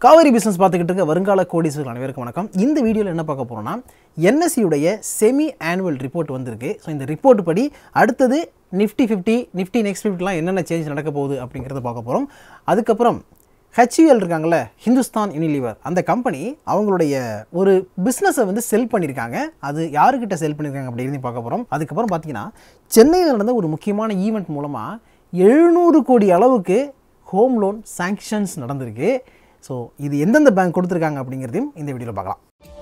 Kaveri business பார்த்துக்கிட்டு இருக்க வருங்கால கோடீஸ்வரர்கள் அனைவருக்கும் வணக்கம் இந்த வீடியோவில் என்ன பார்க்க போகிறோம்னா என்எஸ்சியுடைய செமி ஆனுவல் ரிப்போர்ட் வந்திருக்கு ஸோ இந்த ரிப்போர்ட் படி அடுத்தது நிஃப்டி ஃபிஃப்டி நிஃப்டி நெக்ஸ்ட் ஃபிஃப்டிலாம் என்னென்ன சேஞ்ச் நடக்க போகுது அப்படிங்கிறத பார்க்க போகிறோம் அதுக்கப்புறம் ஹெச்யூஎல் இருக்காங்கல்ல ஹிந்துஸ்தான் யூனிலிவர் அந்த கம்பெனி அவங்களுடைய ஒரு பிஸ்னஸை வந்து செல் பண்ணியிருக்காங்க அது யாருக்கிட்ட செல் பண்ணியிருக்காங்க அப்படின்னு பார்க்க போகிறோம் அதுக்கப்புறம் பார்த்தீங்கன்னா சென்னையில் நடந்த ஒரு முக்கியமான ஈவெண்ட் மூலமாக எழுநூறு கோடி அளவுக்கு ஹோம் லோன் சாங்ஷன்ஸ் நடந்திருக்கு ஸோ இது எந்தெந்த பேங்க் கொடுத்துருக்காங்க அப்படிங்கிறதையும் இந்த வீடியோவில் பார்க்கலாம்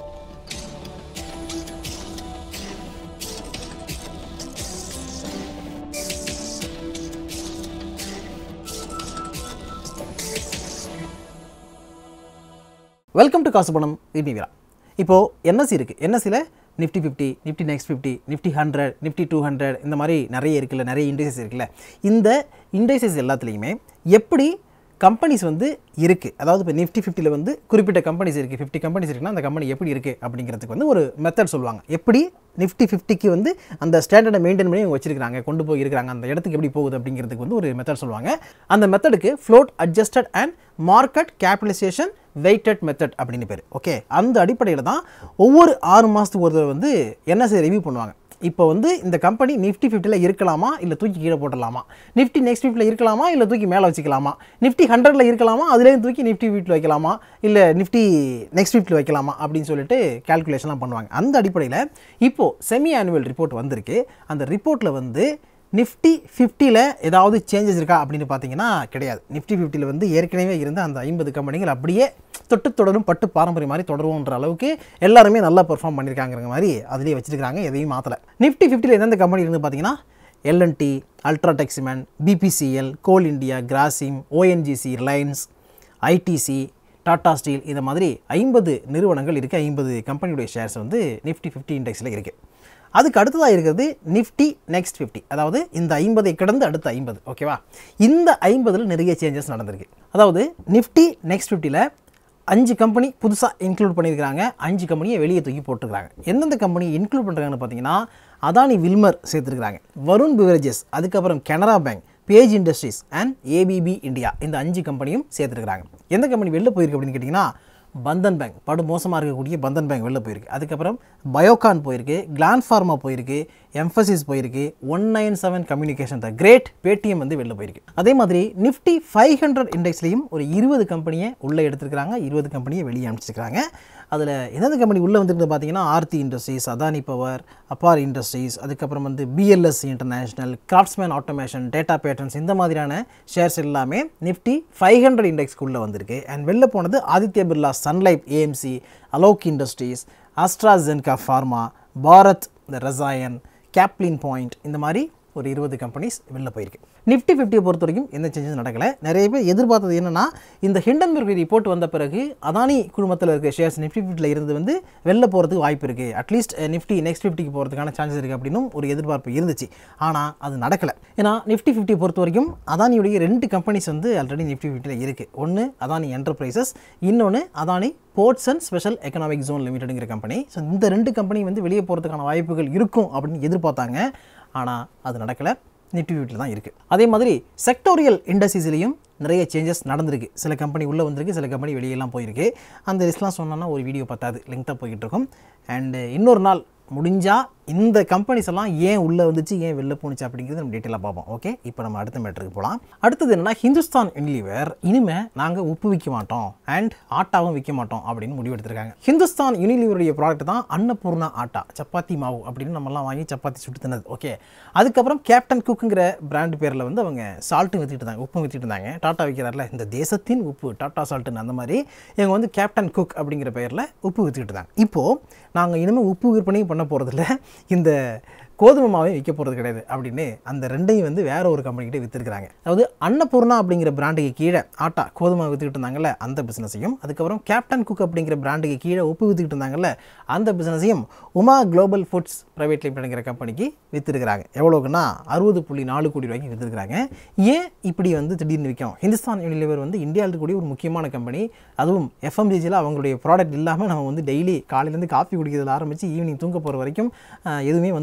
வெல்கம் டு காசு பணம் இட்னி வீரா இப்போது என்எஸ்சி இருக்குது என்எஸ்சியில் Nifty fifty Nifty next fifty Nifty hundred Nifty two hundred இந்த மாதிரி நிறைய இருக்குல்ல நிறைய இண்டெக்ஸஸ் இருக்குல்ல இந்த இண்டெக்ஸஸ் எல்லாத்துலேயுமே எப்படி கம்பெனிஸ் வந்து இருக்குது அதாவது இப்போ நிஃப்டி ஃபிஃப்டியில் வந்து குறிப்பிட்ட கம்பெனிஸ் இருக்குது ஃபிஃப்டி கம்பெனிஸ் இருக்குன்னா அந்த கம்பெனி எப்படி இருக்குது அப்படிங்கிறதுக்கு வந்து ஒரு மெத்தட் சொல்லுவாங்க எப்படி நிஃப்டி ஃபிஃப்டிக்கு வந்து அந்த ஸ்டாண்டர்டை மெயின்டைன் பண்ணி வச்சிருக்காங்க கொண்டு போய் இருக்கிறாங்க அந்த இடத்துக்கு எப்படி போகுது அப்படிங்கிறதுக்கு வந்து ஒரு மெத்தட் சொல்லுவாங்க அந்த மெத்தடுக்கு float adjusted and market capitalisation weighted method அப்படின்னு பேர் ஓகே அந்த அடிப்படையில் தான் ஒவ்வொரு ஆறு மாதத்துக்கு ஒரு தடவை வந்து என்எஸ்ஐ ரிவ்யூ பண்ணுவாங்க இப்போ வந்து இந்த கம்பெனி நிஃப்டி ஃபிஃப்டியில் இருக்கலாமா இல்லை தூக்கி கீழே போட்டுடலாமா நிஃப்டி நெக்ஸ்ட் ஃபிஃப்டியில் இருக்கலாமா இல்லை தூக்கி மேலே வச்சுக்கலாமா நிஃப்டி ஹண்ட்ரடில் இருக்கலாமா அதுலேயும் தூக்கி நிஃப்டி ஃபிஃப்டியில் வைக்கலாமா இல்லை நிஃப்டி நெக்ஸ்ட் ஃபிஃப்டியில் வைக்கலாமா அப்படின்னு சொல்லிட்டு கேல்குலேஷன்லாம் பண்ணுவாங்க அந்த அடிப்படையில் இப்போது செமி ஆனுவல் ரிப்போர்ட் வந்திருக்கு அந்த ரிப்போர்ட்டில் வந்து நிஃப்டி ஃபிஃப்டியில் ஏதாவது சேஞ்சஸ் இருக்கா அப்படின்னு பார்த்தீங்கன்னா கிடையாது நிஃப்டி ஃபிஃப்டியில் வந்து ஏற்கனவே இருந்த அந்த ஐம்பது கம்பெனிகள் அப்படியே தொட்டு தொடரும் பட்டு பாரம்பரியம் மாதிரி தொடருவோன்ற அளவுக்கு எல்லாருமே நல்லா பெர்ஃபார்ம் பண்ணியிருக்காங்கிற மாதிரி அதிலே வச்சிருக்காங்க எதையும் மாற்றலை நிஃப்டி ஃபிஃப்டியில் எந்தெந்த கம்பெனி இருந்து பார்த்தீங்கன்னா L&T UltraTech cement BPCL Coal India Grasim ONGC Reliance ITC Tata Steel இந்த மாதிரி ஐம்பது நிறுவனங்கள் இருக்குது ஐம்பது கம்பெனியுடைய ஷேர்ஸ் வந்து நிஃப்டி ஃபிஃப்டி இண்டெக்ஸில் இருக்குது அதுக்கு அடுத்ததாக இருக்கிறது நிஃப்டி நெக்ஸ்ட் ஃபிஃப்டி அதாவது இந்த ஐம்பதை கடந்து அடுத்த ஐம்பது ஓகேவா இந்த ஐம்பதில் நிறைய சேஞ்சஸ் நடந்திருக்கு அதாவது நிஃப்டி நெக்ஸ்ட் ஃபிஃப்டியில் அஞ்சு கம்பெனி புதுசாக இன்க்ளூட் பண்ணியிருக்காங்க அஞ்சு கம்பெனியை வெளியே தூக்கி போட்டுருக்காங்க எந்தெந்த கம்பெனி இன்க்ளூட் பண்ணுறாங்கன்னு பார்த்தீங்கன்னா அதானி வில்மர் சேர்த்துருக்காங்க வருண் பிவரேஜஸ் அதுக்கப்புறம் Canara Bank Page Industries and ABB India இந்த அஞ்சு கம்பெனியும் சேர்த்துருக்காங்க எந்த கம்பெனி வெளில போயிருக்கு அப்படின்னு கேட்டிங்கன்னா பந்தன் பேங்க் படு மோசமாக இருக்கக்கூடிய பந்தன் பேங்க் வெளில போயிருக்கு அதுக்கப்புறம் பயோகான் போயிருக்கு கிளான் ஃபார்மா போயிருக்கு எம்ஃபசிஸ் போயிருக்கு one nine seven communication the great Paytm வந்து வெளில போயிருக்கு அதே மாதிரி நிஃப்டி ஃபைவ் ஹண்ட்ரட் இண்டெக்ஸ்லையும் ஒரு இருபது கம்பெனியை உள்ளே எடுத்துருக்காங்க இருபது கம்பெனியை வெளியே அனுப்பிச்சிருக்காங்க அதில் எந்தெந்த கம்பெனி உள்ளே வந்துருக்கு பார்த்தீங்கன்னா Aarti Industries Adani Power Apar Industries அதுக்கப்புறம் வந்து BLS International Craftsman Automation Data Patterns இந்த மாதிரியான ஷேர்ஸ் எல்லாமே நிஃப்டி ஃபைவ் ஹண்ட்ரட் இண்டெக்ஸ்க்குள்ளே வந்திருக்கு அண்ட் வெளில போனது Aditya Birla Sun Life AMC Alok Industries AstraZeneca Pharma Bharat இந்த ரசாயன் கேப்லின் பாயிண்ட் இந்த மாதிரி ஒரு இருபது கம்பெனிஸ் வெளில போயிருக்கு நிஃப்டி ஃபிஃப்டியை பொறுத்த வரைக்கும் எந்த சேஞ்சஸ் நடக்கலை நிறைய பேர் எதிர்பார்த்தது என்னென்னா இந்த ஹிண்டன்பர்க் ரிப்போர்ட் வந்த பிறகு அதானி குழுமத்தில் இருக்க ஷேர்ஸ் நிஃப்டி ஃபிஃப்டியில் இருந்து வந்து வெளில போகிறதுக்கு வாய்ப்பு இருக்குது அட்லீஸ்ட் நிஃப்டி நெக்ஸ்ட் ஃபிஃப்டிக்கு போகிறதுக்கான சான்சஸ் இருக்குது அப்படின்னும் ஒரு எதிர்பார்ப்பு இருந்துச்சு ஆனால் அது நடக்கலை ஏன்னா நிஃப்டி ஃபிஃப்டியை பொறுத்த வரைக்கும் அதானியுடைய ரெண்டு கம்பெனிஸ் வந்து ஆல்ரெடி நிஃப்டி ஃபிஃப்டியில் இருக்குது ஒன்று அதானி என்டர்பிரைசஸ் இன்னொன்று Adani Ports and Special Economic Zone லிமிடெடுங்கிற கம்பெனி ஸோ இந்த ரெண்டு கம்பெனி வந்து வெளியே போகிறதுக்கான வாய்ப்புகள் இருக்கும் அப்படின்னு எதிர்பார்த்தாங்க ஆனால் அது நடக்கலை நிஃப்டி ஃபிஃப்டியில் தான் இருக்குது அதே மாதிரி செக்டோரியல் இண்டஸ்ட்ரீஸ்லேயும் நிறைய சேஞ்சஸ் நடந்திருக்கு சில கம்பெனி உள்ளே வந்திருக்கு சில கம்பெனி வெளியெல்லாம் போயிருக்கு அந்த லிஸ்ட்லாம் சொன்னோன்னா ஒரு வீடியோ பத்தாது லெங்க்தாக போய்கிட்டு இருக்கும் அண்டு இன்னொரு நாள் முடிஞ்சால் இந்த கம்பெனிஸ் எல்லாம் ஏன் உள்ளே வந்துச்சு ஏன் வெளில போணுச்சு அப்படிங்கிறது நம்ம டீட்டெயிலாக பார்ப்போம் ஓகே இப்போ நம்ம அடுத்த மேட்டருக்கு போகலாம் அடுத்தது என்னன்னா ஹிந்துஸ்தான் யூனிலிவர் இனிமேல் நாங்கள் உப்பு விற்க மாட்டோம் அண்ட் ஆட்டாவும் விற்க மாட்டோம் அப்படின்னு முடிவெடுத்திருக்காங்க ஹிந்துஸ்தான் யூனிலிவருடைய ப்ராடக்ட் தான் அன்னபூர்ணா ஆட்டா சப்பாத்தி மாவு அப்படின்னு நம்மலாம் வாங்கி சப்பாத்தி சுட்டு தின்னது ஓகே அதுக்கப்புறம் கேப்டன் குக்குங்கிற பிராண்ட் பேரில் வந்து அவங்க சால்ட்டும் விற்றுட்டு இருந்தாங்க உப்பும் விற்றுட்டு இருந்தாங்க டாட்டா விற்கிறார்ல இந்த தேசத்தின் உப்பு டாட்டா சால்ட்டுன்னு அந்த மாதிரி இவங்க வந்து கேப்டன் குக் அப்படிங்கிற பெயரில் உப்பு விற்றுக்கிட்டு இருந்தாங்க இப்போது நாங்கள் இனிமேல் உப்பு விற்பனையும் பண்ண போகிறதில்ல இந்த கோதுமை மாவையும் விற்க போகிறது கிடையாது அப்படின்னு அந்த ரெண்டையும் வந்து வேற ஒரு கம்பெனிக்கிட்ட விற்றுருக்காங்க அதாவது அன்னபூர்ணா அப்படிங்கிற பிராண்டுக்கு கீழே ஆட்டா கோதுமை விற்றுக்கிட்டு இருந்தாங்கல்ல அந்த பிஸ்னஸையும் அதுக்கப்புறம் கேப்டன் குக் அப்படிங்கிற பிராண்டுக்கு கீழே உப்பு விற்றுக்கிட்டு இருந்தாங்கல்ல அந்த பிஸ்னஸையும் உமா குளோபல் ஃபுட்ஸ் ப்ரைவேட் லிமிடெட்ங்கிற கம்பெனிக்கு விற்றுருக்காங்க எவ்வளோக்குன்னா அறுபது புள்ளி நாலு கோடி ரூபாய்க்கு விற்றுருக்காங்க ஏன் இப்படி வந்து திடீர்னு விற்கும் ஹிந்துஸ்தான் யூனிலிவர் வந்து இந்தியாவில் இருக்கக்கூடிய ஒரு முக்கியமான கம்பெனி அதுவும் எஃப்எம்ஜிஜியில் அவங்களுடைய ப்ராடக்ட் இல்லாமல் நம்ம வந்து டெய்லி காலையிலேருந்து காஃபி குடிக்கிறதுல ஆரம்பித்து ஈவினிங் தூங்க போகிற வரைக்கும் அஹ், எதுவுமே வந்து மூவ் ஆகாது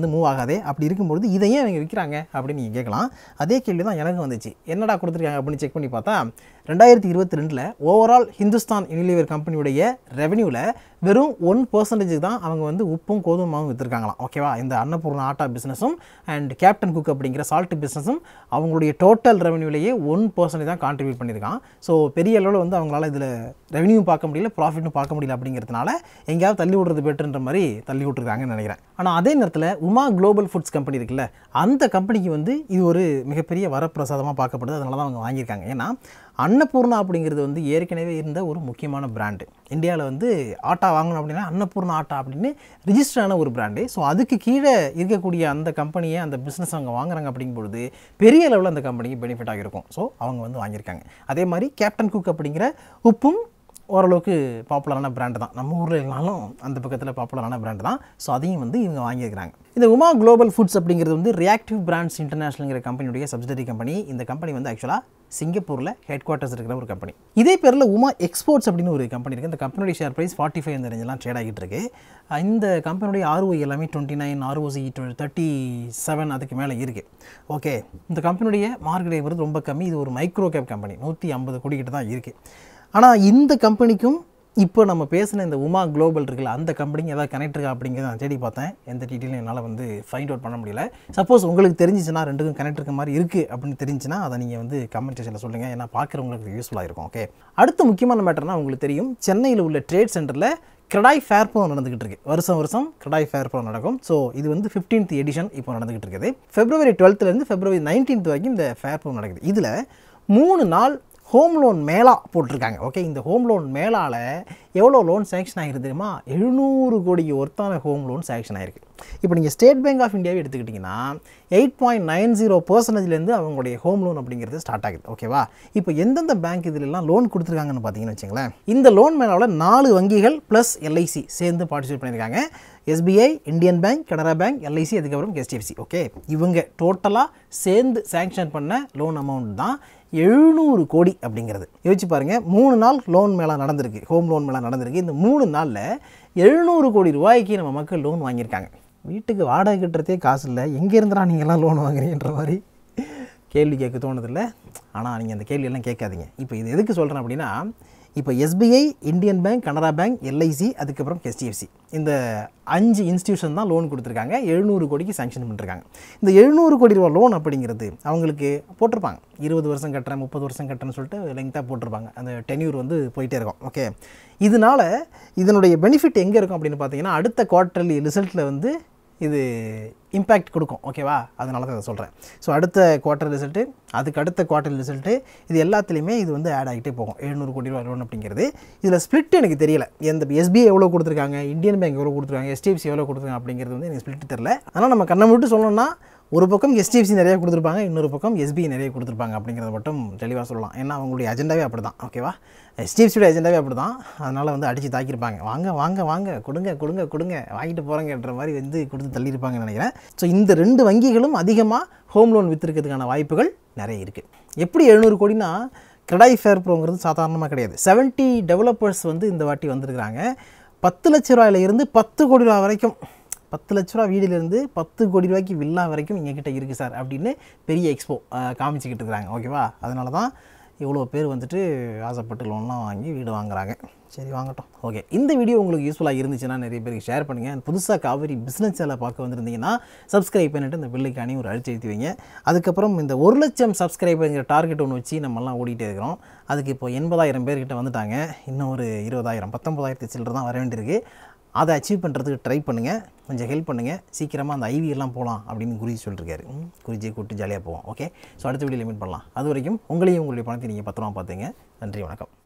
இருக்காதே அப்படி இருக்கும்பொழுது இதை ஏன் இவங்க விற்கிறாங்க அப்படின்னு நீங்கள் கேட்கலாம் அதே கேள்வி தான் எனக்கு வந்துச்சு என்னடா கொடுத்துருக்காங்க அப்படின்னு செக் பண்ணி பார்த்தா ரெண்டாயிரத்தி இருபத்தி ரெண்டில் ஓவரால் ஹிந்துஸ்தான் யூனிலிவர் கம்பெனியுடைய ரெவென்யூவில் வெறும் ஒன் பர்சன்டேஜ் தான் அவங்க வந்து உப்பும் கோதுமாவும் விற்றுருக்காங்களாம் ஓகேவா இந்த அன்னபூர்ணா ஆட்டா பிஸ்னஸும் அண்ட் கேப்டன் குக் அப்படிங்கிற சால்ட் பிஸ்னஸும் அவங்களுடைய டோட்டல் ரெவென்யூலேயே ஒன் பர்சன்டேஜ் தான் கான்ட்ரிபியூட் பண்ணியிருக்கான் ஸோ பெரிய அளவில் வந்து அவங்களால இதில் ரெவென்யூ பார்க்க முடியல ப்ராஃபிட்டும் பார்க்க முடியல அப்படிங்கிறதுனால எங்கேயாவது தள்ளி விடுறது பெட்டர்ன்ற மாதிரி தள்ளி விட்டுருக்காங்கன்னு நினைக்கிறேன் ஆனால் அதே நேரத்தில் உமா குளோபல் ஃபுட்ஸ் கம்பெனி இருக்குல்ல அந்த கம்பெனிக்கு வந்து இது ஒரு மிகப்பெரிய வரப்பிரசாதமாக பார்க்கப்படுது அதனால தான் அவங்க வாங்கியிருக்காங்க ஏன்னா அன்னபூர்ணா அப்படிங்கிறது வந்து ஏற்கனவே இருந்த ஒரு முக்கியமான பிராண்டு இந்தியாவில் வந்து ஆட்டா வாங்கணும் அப்படின்னா அன்னபூர்ணா ஆட்டா அப்படின்னு ரிஜிஸ்டர் ஆன ஒரு பிராண்டு ஸோ அதுக்கு கீழே இருக்கக்கூடிய அந்த கம்பெனியை அந்த பிஸ்னஸ் அவங்க வாங்குறாங்க அப்படிங்கும்பொழுது பெரிய லெவலில் அந்த கம்பெனிக்கு பெனிஃபிட் ஆகிருக்கும் ஸோ அவங்க வந்து வாங்கியிருக்காங்க அதே மாதிரி கேப்டன் குக் அப்படிங்கிற உப்பும் ஓரளவுக்கு பாப்புலரான பிராண்டு தான் நம்ம ஊரில் இல்லைனாலும் அந்த பக்கத்தில் பாப்புலரான பிராண்டு தான் ஸோ அதையும் வந்து இவங்க வாங்கியிருக்கிறாங்க இந்த உமா குளோபல் ஃபுட்ஸ் அப்படிங்கிறது வந்து ரியாக்டிவ் பிராண்ட்ஸ் இன்டர்நேஷனல்ங்கிற கம்பெனியுடைய சப்சிடரி கம்பெனி இந்த கம்பெனி வந்து ஆக்சுவலாக சிங்கப்பூரில் ஹெட் குவார்ட்டர்ஸ் இருக்கிற ஒரு கம்பெனி இதே பேரில் உமா எக்ஸ்போர்ட்ஸ் அப்படின்னு ஒரு கம்பெனி இருக்குது இந்த கம்பெனியுடைய ஷேர் ப்ரைஸ் ஃபார்ட்டி ஃபைவ் அந்த ரேஞ்செலாம் ட்ரேட் ஆகிட்டு இருக்கு இந்த கம்பெனியுடைய ஆர்ஓஐ எல்லாமே twenty nine ROC thirty seven அதுக்கு மேலே இருக்குது ஓகே இந்த கம்பெனியுடைய மார்க்கெட் வந்து ரொம்ப கம்மி இது ஒரு மைக்ரோ கேப் கம்பெனி நூற்றி ஐம்பது கோடி கிட்ட தான் இருக்குது ஆனால் இந்த கம்பெனிக்கும் இப்போ நம்ம பேசின இந்த உமா குளோபல் இருக்குல்ல அந்த கம்பெனிக்கு ஏதாவது கனெக்ட் இருக்கா அப்படிங்கிறத நான் தேடி பார்த்தேன் எந்த டீட்டெயிலும் என்னால் வந்து ஃபைண்ட் அவுட் பண்ண முடியல சப்போஸ் உங்களுக்கு தெரிஞ்சிச்சுன்னா ரெண்டுக்கும் கனெக்ட் இருக்க மாதிரி இருக்குது அப்படின்னு தெரிஞ்சுன்னா அதை நீங்கள் வந்து கமெண்ட் செக்ஷனில் சொல்லுங்கள் ஏன்னா பார்க்குறவங்களுக்கு யூஸ்ஃபுல்லாக இருக்கும் ஓகே அடுத்த முக்கியமான மேட்டர்னா உங்களுக்கு தெரியும் சென்னையில் உள்ள ட்ரேட் சென்டரில் கிரடாய் ஃபேர் ப்ரோ நடந்துகிட்டு இருக்கு வருஷம் வருஷம் கிரடாய் ஃபேர் ப்ரோ நடக்கும் ஸோ இது வந்து ஃபிஃப்டீன்த் எடிஷன் இப்போ நடந்துகிட்டு இருக்குது பிப்ரவரி டுவெல்த்துலேருந்து பிப்ரவரி நைன்டீன்த் வரைக்கும் இந்த ஃபேர் ப்ரோ நடக்குது இதில் மூணு நாள் ஹோம் லோன் மேலா போட்டிருக்காங்க ஓகே இந்த ஹோம் லோன் மேலால் எவ்வளோ லோன் சேங்ஷன் ஆகிருக்கு தெரியுமா எழுநூறு கோடிக்கு ஒருத்தான ஹோம் லோன் சேங்ஷன் ஆகிருக்கு இப்போ நீங்கள் ஸ்டேட் பேங்க் ஆஃப் இந்தியாவை எடுத்துக்கிட்டிங்கன்னா எயிட் பாயிண்ட் நைன் ஜீரோ பர்சன்டேஜ்லேருந்து அவங்களுடைய ஹோம் லோன் அப்படிங்கிறது ஸ்டார்ட் ஆகுது ஓகேவா இப்போ எந்தெந்த பேங்க் இதிலெல்லாம் லோன் கொடுத்துருக்காங்கன்னு பார்த்தீங்கன்னு வச்சுங்களேன் இந்த லோன் மேலாவில் நாலு வங்கிகள் ப்ளஸ் எல்ஐசி சேர்ந்து பார்ட்டிசிபேட் பண்ணியிருக்காங்க SBI Indian Bank Canara Bank LIC அதுக்கப்புறம் ஹெச்டிஎஃப்சி ஓகே இவங்க டோட்டலாக சேர்ந்து சேங்ஷன் பண்ண லோன் அமௌண்ட் தான் எழுநூறு கோடி அப்படிங்கிறது யோசிச்சு பாருங்கள் மூணு நாள் லோன் மேலே நடந்திருக்கு ஹோம் லோன் மேலே நடந்திருக்கு இந்த மூணு நாளில் எழுநூறு கோடி ரூபாய்க்கு நம்ம மக்கள் லோன் வாங்கியிருக்காங்க வீட்டுக்கு வாடகை கட்டுறதே காசு இல்லை எங்கே இருந்துடா நீங்கள்லாம் லோன் வாங்குறீங்கன்ற மாதிரி கேள்வி கேட்க தோணுதில்ல ஆனால் நீங்கள் அந்த கேள்வியெல்லாம் கேட்காதீங்க இப்போ இது எதுக்கு சொல்கிறேன் அப்படின்னா இப்போ SBI Indian Bank Canara Bank LIC அதுக்கப்புறம் ஹெச்டிஎஃப்சி இந்த அஞ்சு இன்ஸ்டியூஷன் தான் லோன் கொடுத்துருக்காங்க எழுநூறு கோடிக்கு சாங்ஷன் பண்ணிருக்காங்க இந்த எழுநூறு கோடி ரூபா லோன் அப்படிங்கிறது அவங்களுக்கு போட்டிருப்பாங்க இருபது வருஷம் கட்டுறேன் முப்பது வருஷம் கட்டுறேன்னு சொல்லிட்டு லெங்க்த்தாக போட்டிருப்பாங்க அந்த டென்யூர் வந்து போயிட்டே இருக்கும் ஓகே இதனால் இதனுடைய பெனிஃபிட் எங்கே இருக்கும் அப்படின்னு பார்த்தீங்கன்னா அடுத்த குவார்ட்டர்லி ரிசல்ட்டில் வந்து இது இம்பேக்ட் கொடுக்கும் ஓகேவா அதனால தான் அதை சொல்கிறேன் ஸோ அடுத்த குவார்ட்டர் ரிசல்ட்டு அதுக்கு அடுத்த குவார்ட்டர் ரிசல்ட்டு இது எல்லாத்துலேயுமே இது வந்து ஆட் ஆகிட்டே போகும் எழுநூறு கோடி ரூபா லோன் அப்படிங்கிறது இதில் ஸ்ப்ளிட் எனக்கு தெரியல எந்த எஸ்பிஐ எவ்வளோ கொடுத்துருக்காங்க இந்தியன் பேங்க் எவ்வளோ கொடுத்துருக்காங்க எஸ்டிஎஃப்சி எவ்வளோ கொடுத்துருக்காங்க அப்படிங்கிறது வந்து எனக்கு ஸ்ப்ளிட் தெரில அதனால் நம்ம கண்ணை மட்டும் சொல்லணும்னா ஒரு பக்கம் எஸ்டிஎஃப்சி நிறைய கொடுத்துருப்பாங்க இன்னொரு பக்கம் எஸ்பிஐ நிறைய கொடுத்துருப்பாங்க அப்படிங்கிறத மட்டும் தெளிவாக சொல்லலாம் ஏன்னா அவங்களுடைய அஜெண்டாவே அப்படி தான் ஓகேவா எஸ்டிஎஃப்சியோட அஜெண்டாவே அப்படி தான் அதனால் வந்து அடித்து தாக்கியிருப்பாங்க வாங்க வாங்க வாங்க கொடுங்க கொடுங்க கொடுங்க வாங்கிட்டு போகிறேங்கன்ற மாதிரி வந்து கொடுத்து தள்ளியிருப்பாங்கன்னு நினைக்கிறேன் ஸோ இந்த ரெண்டு வங்கிகளும் அதிகமாக ஹோம் லோன் விற்றுருக்கிறதுக்கான வாய்ப்புகள் நிறைய இருக்குது எப்படி எழுநூறு கோடினா கிரடாய் ஃபேர் ப்ரோங்கிறது சாதாரணமாக கிடையாது செவன்ட்டி டெவலப்பர்ஸ் வந்து இந்த வாட்டி வந்திருக்கிறாங்க பத்து லட்ச ரூபாயில இருந்து பத்து கோடி ரூபா வரைக்கும் பத்து லட்ச ரூபா வீடிலேருந்து பத்து கோடி ரூபாய்க்கு வில்லா வரைக்கும் எங்ககிட்ட இருக்குது சார் அப்படின்னு பெரிய எக்ஸ்போ காமிச்சிக்கிட்டு இருக்கிறாங்க ஓகேவா அதனால தான் இவ்வளோ பேர் வந்துட்டு ஆசைப்பட்டு லோன்லாம் வாங்கி வீடு வாங்குறாங்க சரி வாங்கட்டும் ஓகே இந்த வீடியோ உங்களுக்கு யூஸ்ஃபுல்லாக இருந்துச்சுன்னா நிறைய பேருக்கு ஷேர் பண்ணுங்கள் புதுசாக காவேரி பிஸ்னஸ் சேனலை பார்க்க வந்திருந்தீங்கன்னா சப்ஸ்கிரைப் பண்ணிவிட்டு இந்த பில்லுக்கானி ஒரு அழிச்சு எழுத்தி வைங்க அதுக்கப்புறம் இந்த ஒரு லட்சம் சப்ஸ்கிரைபருங்கிற டார்கெட் ஒன்று வச்சு நம்மலாம் ஓடிட்டே இருக்கிறோம் அதுக்கு இப்போ எண்பதாயிரம் பேர்கிட்ட வந்துட்டாங்க இன்னும் ஒரு இருபதாயிரம் பத்தொம்பதாயிரத்து சில்லற தான் வர வேண்டியிருக்கு அதை அச்சீவ் பண்ணுறதுக்கு ட்ரை பண்ணுங்கள் கொஞ்சம் ஹெல்ப் பண்ணுங்கள் சீக்கிரமாக அந்த ஐவி எல்லாம் போகலாம் அப்படின்னு குருஜி சொல்லியிருக்காரு ம், குருஜியை கூப்பிட்டு ஜாலியாக போவோம் ஓகே ஸோ அடுத்த வீடியோ லிமிட் பண்ணலாம் அது வரைக்கும் உங்களையும் உங்களுடைய பணத்தை நீங்கள் பத்திரமா பார்த்துங்க நன்றி வணக்கம்